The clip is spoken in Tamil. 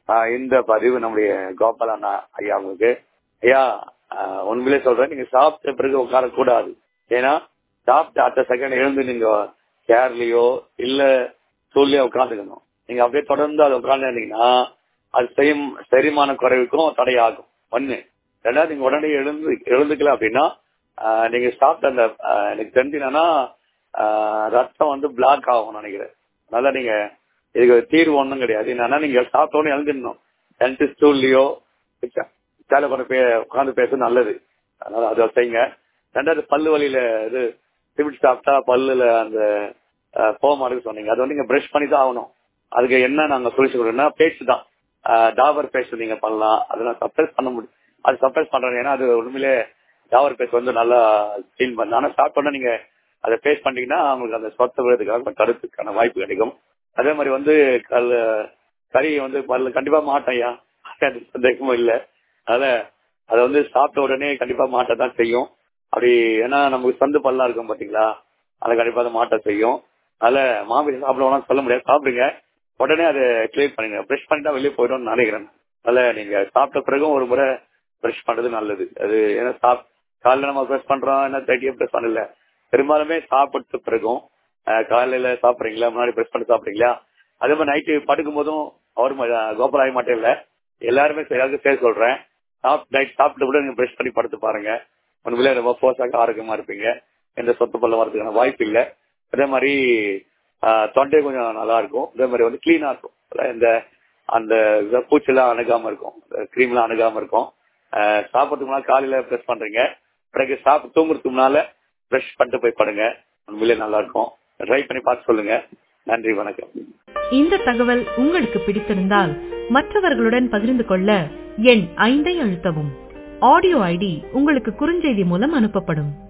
ஆஹ் இந்த பதிவு நம்முடைய கோபால் அண்ணா ஐயா அவங்களுக்கு ஐயா ஆஹ் உண்மையிலே சொல்றேன் நீங்க சாப்பிட்ட பிறகு உட்காரக்கூடாது ஏன்னா சாப்பிட்ட அடுத்த செகண்ட் எழுந்து நீங்க சேர்லயோ இல்ல ஸ்டூல்லயோ உட்காந்துக்கணும் நீங்க அப்படியே தொடர்ந்து அதை உட்காந்துருந்தீங்கன்னா அது செய்யும் செரிமான குறைவுக்கும் தடையாகும் ஒண்ணு ரெண்டாவது நீங்க உடனே எழுந்து எழுந்துக்கல அப்படின்னா ஆஹ் நீங்க சாப்பிட்ட அந்த ஆஹ் எனக்கு தெரிஞ்சுனா ரத்தம் வந்து பிளாக் ஆகும் நினைக்கிறேன் அதனால நீங்க இதுக்கு தீர்வு ஒண்ணும் கிடையாது என்னன்னா நீங்க சாப்பிட்ட உடனே எழுந்துடணும் ஹெல்த் ஸ்டூல்லயோ சேலை கொண்டு போய் உட்காந்து பேச நல்லது அதனால அதை செய்யுங்க ரெண்டாவது பல்லு வலியில இது சிமெண்ட் சாப்பிட்டா பல்லுல அந்த ஆஹ், போக மாட்டேங்குது சொன்னீங்க அது வந்து நீங்க பிரஷ் பண்ணி தான் ஆகணும் அதுக்கு என்ன நாங்க சொல்லிச்சு கொடுக்கணும்னா பேஸ்ட் தான் ஆஹ், டாபர் பேஸ்ட் நீங்க பண்ணலாம் அதெல்லாம் சப்ரைஸ் பண்ண முடியும் அது சப்ரைஸ் பண்றாங்க ஏன்னா அது உண்மையிலே டாபர் பேஸ்ட் வந்து நல்லா கிளீன் பண்ண ஆனா ஸ்டார்ட் பண்ண நீங்க அதை பேஸ்ட் பண்ணீங்கன்னா அவங்களுக்கு அந்த சொத்த விழுறதுக்காக தடுப்புக்கான வாய்ப்பு கிடைக்கும் அதே மாதிரி வந்து கல் கறி வந்து பல்ல கண்டிப்பா மாட்டேன்யா அது சந்தேகமும் இல்ல அதனால அதை வந்து சாப்பிட்ட உடனே கண்டிப்பா மாட்ட தான் செய்யும் அப்படி ஏன்னா நமக்கு சந்து பல்லா இருக்கும் பாத்தீங்களா அதை கண்டிப்பா அதை மாட்ட செய்யும் அதனால மாமிசம் சாப்பிடலாம் சொல்ல முடியாது சாப்பிடுங்க உடனே அதை கிளியர் பண்ணுங்க பிரஷ் பண்ணிட்டா வெளியே போயிடும்னு நினைக்கிறேன் அதனால நீங்க சாப்பிட்ட பிறகும் ஒரு முறை பிரஷ் பண்றது நல்லது அது ஏன்னா சாப் காலையில நம்ம பிரஷ் பண்றோம் என்ன தேர்ட்டியே பிரஷ் பண்ணல பெரும்பாலுமே சாப்பிட்ட பிறகும் அஹ், காலையில சாப்பிடுறீங்களா முன்னாடி பிரஷ் பண்ணி சாப்பிடுறீங்களா அதே மாதிரி நைட்டு படுக்கும் போதும் அவர் கோபாலாய மாட்டே இல்ல எல்லாருமே எல்லாருக்கும் சேர்த்து சொல்றேன் நைட் சாப்பிட்டு கூட நீங்க பிரஷ் பண்ணி படுத்து பாருங்க உண்மையிலே ரொம்ப போசாக ஆரோக்கியமா இருப்பீங்க எந்த சொத்து பல்ல வரதுக்கான வாய்ப்பு இல்லை அதே மாதிரி ஆஹ், தொண்டை கொஞ்சம் நல்லா இருக்கும் அதே மாதிரி வந்து கிளீனா இருக்கும் அதான் இந்த அந்த இத பூச்செல்லாம் அணுகாம இருக்கும் கிரீம் எல்லாம் அணுகாம இருக்கும் ஆஹ், சாப்பிடறதுக்கு முன்னால காலையில பிரஷ் பண்றீங்க பிறகு சாப்பிட்டு தூங்குறதுக்கு முன்னால பிரஷ் பண்ணிட்டு போய் படுங்க உண்மையிலே நல்லா இருக்கும் ட்ரை பண்ணி பார்த்து சொல்லுங்க நன்றி வணக்கம் இந்த தகவல் உங்களுக்கு பிடித்திருந்தால் மற்றவர்களுடன் பகிர்ந்து கொள்ள எண் ஐந்தை அழுத்தவும் ஆடியோ ஐடி உங்களுக்கு குறுஞ்செய்தி மூலம் அனுப்பப்படும்